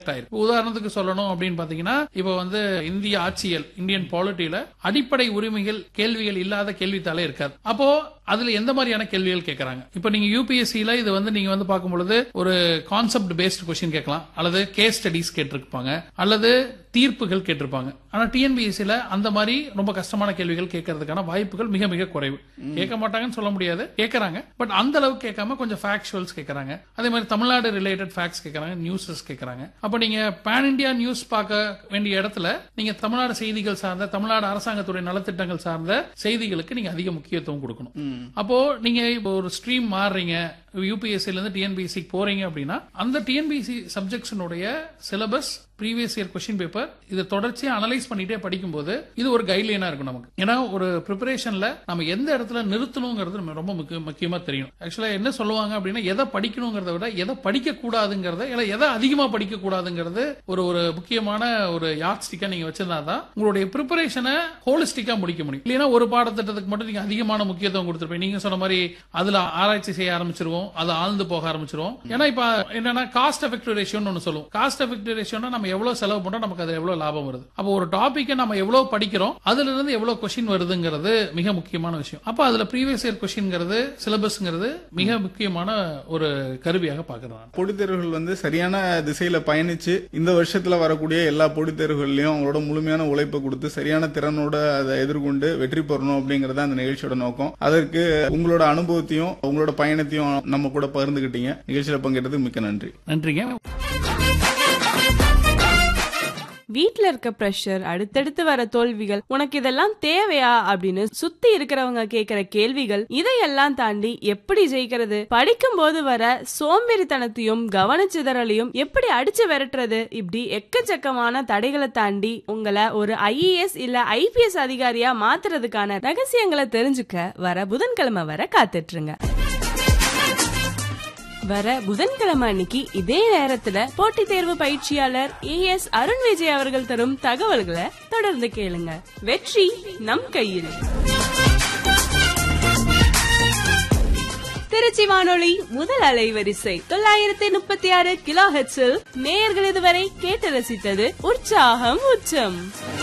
ஆயிருக்கு உதாரணத்துக்கு சொல்லணும் அப்படின்னு பாத்தீங்கன்னா இப்ப வந்து இந்திய ஆட்சியல் இந்தியன் பாலிட்டியில அடிப்படை உரிமைகள் கேள்விகள் இல்லாத கேள்வித்தாளே இருக்காது அப்போ அதுல எந்த மாதிரியான கேள்விகள் கேட்கறாங்க இப்ப நீங்க யூபிஎஸ்சில இது வந்து நீங்க வந்து பார்க்கும் பொழுது ஒரு கான்செப்ட் பேஸ்ட் கொஸ்டின் கேட்கலாம் அல்லது கேஸ் ஸ்டடிஸ் கேட்டிருப்பாங்க அல்லது தீர்ப்புகள் கேட்டிருப்பாங்க ஆனா டிஎன்பிஎஸ்சில அந்த மாதிரி ரொம்ப கஷ்டமான கேள்விகள் கேட்கறதுக்கான வாய்ப்புகள் மிக மிக குறைவு கேட்க மாட்டாங்கன்னு சொல்ல முடியாது கேட்கறாங்க பட் அந்த அளவுக்கு கேட்காம கொஞ்சம் ஃபேக்சுவல்ஸ் கேட்கறாங்க அதே மாதிரி தமிழ்நாடு ரிலேட்டட் ஃபேக்ட்ஸ் கேட்கறாங்க நியூஸஸ் கேட்கறாங்க அப்ப நீங்க பேன் இந்தியா நியூஸ் பார்க்க வேண்டிய இடத்துல நீங்க தமிழ்நாடு செய்திகள் சார்ந்த தமிழ்நாடு அரசாங்கத்துடைய நலத்திட்டங்கள் சார்ந்த செய்திகளுக்கு நீங்க அதிக முக்கியத்துவம் கொடுக்கணும் அப்போ நீங்க இப்போ ஒரு ஸ்ட்ரீம் மாறுறீங்க யூபிஎஸ்சில இருந்து டிஎன்பிஎஸ்சி போறீங்க அப்படின்னா அந்த டிஎன்பிஎஸ்சி சப்ஜெக்ட்ஸினுடைய syllabus previous year question paper இதை தொடர்ச்சியா அனலைஸ் பண்ணிட்டே படிக்கும்போது இது ஒரு கைட்லைனா இருக்கும் நமக்கு ஏன்னா ஒரு ப்ரிப்பரேஷன்ல நம்ம எந்த இடத்துல நிறுத்தணுங்கிறது நம்ம ரொம்ப முக்கிய- முக்கியமா தெரியும் ஆக்சுவலா என்ன சொல்லுவாங்க அப்படின்னா எதை படிக்கணுங்கிறத விட எதை படிக்க கூடாதுங்கிறத இல்ல எதை அதிகமா படிக்க கூடாதுங்கிறது ஒரு ஒரு முக்கியமான ஒரு யாட் ஸ்டிக்கா நீங்க வச்சிருந்தாதான் உங்களுடைய ப்ரிப்பரேஷனை ஹோலிஸ்டிக்கா முடிக்க முடியும் இல்லைன்னா ஒரு பாடத்திட்டத்துக்கு மட்டும் நீங்க அதிகமான முக்கியத்துவம் கொடுத்துருப்பீங்க நீங்க சொன்ன மாதிரி அதுல ஆராய்ச்சி செய்ய ஆரம்பிச்சிருவோம் அது ஆழ்ந்து போக ஆரம்பிச்சிருவோம் ஏன்னா இப்ப என்னன்னா காஸ்ட் எஃபெக்டிவ் ரேஷியோன்னு ஒன்று சொல்லுவோம் காஸ்ட் எஃபெக்டிவ் ரேஷியோனா நம்ம எவ்வளவு செலவு பண்றோம் நமக்கு அது எவ்வளவு லாபம் வருது அப்போ ஒரு டாபிக்கை நம்ம எவ்வளவு படிக்கிறோம் அதுல இருந்து எவ்வளவு கொஸ்டின் வருதுங்கிறது மிக முக்கியமான விஷயம் அப்ப அதுல ப்ரீவியஸ் இயர் கொஸ்டின்ங்கிறது சிலபஸ்ங்கிறது மிக முக்கியமான ஒரு கருவியாக பாக்குறேன் பொதுத் தேர்வுகள் வந்து சரியான திசையில பயணிச்சு இந்த வருஷத்துல வரக்கூடிய எல்லா பொதுத் தேர்வுகள்லயும் அவங்களோட முழுமையான உழைப்பை கொடுத்து சரியான திறனோட அதை எதிர்கொண்டு வெற்றி பெறணும் அப்படிங்கறத அந்த நிகழ்ச்சியோட நோக்கம் அதற்கு உங்களோட அனுபவத்தையும் உங்களோட பயணத்தையும் நம்ம கூட பகிர்ந்துகிட்டீங்க நிகழ்ச்சியில பங்கேற்றது மிக்க நன்றி நன்றிங்க வீட்ல இருக்க பிரஷர் அடுத்தடுத்து வர தோல்விகள் உனக்கு இதெல்லாம் தேவையா அப்படின்னு சுத்தி இருக்கிறவங்க கேக்குற கேள்விகள் இதையெல்லாம் தாண்டி எப்படி ஜெயிக்கிறது படிக்கும் போது வர சோம்பேறித்தனத்தையும் கவனச்சிதறலையும் எப்படி அடிச்சு விரட்டுறது இப்படி எக்கச்சக்கமான தடைகளை தாண்டி உங்களை ஒரு ஐஏஎஸ் இல்ல ஐபிஎஸ் அதிகாரியா மாத்துறதுக்கான ரகசியங்களை தெரிஞ்சுக்க வர புதன்கிழமை வர காத்துட்ருங்க வர புதன்கிழமை அன்னைக்கு இதே நேரத்துல போட்டித் தேர்வு பயிற்சியாளர் ஏ எஸ் அருண் விஜய் அவர்கள் தரும் தகவல்களை தொடர்ந்து கேளுங்க வெற்றி நம் கையில் திருச்சி வானொலி முதல் அலைவரிசை தொள்ளாயிரத்தி முப்பத்தி ஆறு கிலோ ஹெட்ஸில் நேயர்கள் இதுவரை கேட்டு ரசித்தது உற்சாகம் உச்சம்